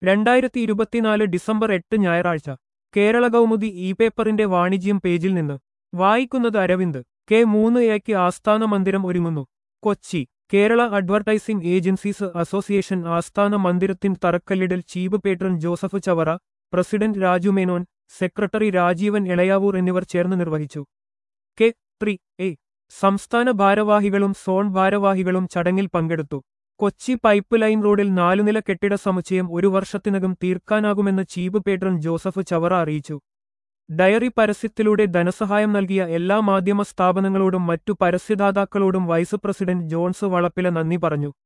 രണ്ടായിരത്തി ഇരുപത്തിനാല് ഡിസംബർ എട്ട് ഞായറാഴ്ച കേരള കൗമുദി ഇ പേപ്പറിന്റെ വാണിജ്യം പേജിൽ നിന്ന് വായിക്കുന്നത് അരവിന്ദ് കെ മൂന്ന് എക്ക് ആസ്ഥാന മന്ദിരം ഒരുങ്ങുന്നു Kochi Kerala advertising agencies association ആസ്ഥാന മന്ദിരത്തിൻ തറക്കല്ലിടൽ chief patron Joseph Chavara president Raju Menon secretary Rajeevan Elayavoor എന്നിവർ ചേർന്ന് നിർവഹിച്ചു കെ ത്രീ എ സംസ്ഥാന ഭാരവാഹികളും സോൺ ഭാരവാഹികളും ചടങ്ങിൽ പങ്കെടുത്തു കൊച്ചി പൈപ്പ് ലൈൻ റോഡിൽ നാലുനില കെട്ടിട സമുച്ചയം ഒരു വർഷത്തിനകം തീർക്കാനാകുമെന്ന് ചീഫ് പേട്രൺ ജോസഫ് ചവറ അറിയിച്ചു ഡയറി പരസ്യത്തിലൂടെ ധനസഹായം നൽകിയ എല്ലാ മാധ്യമ സ്ഥാപനങ്ങളോടും മറ്റു പരസ്യദാതാക്കളോടും വൈസ് പ്രസിഡന്റ് ജോൺസ് വളപ്പില നന്ദി പറഞ്ഞു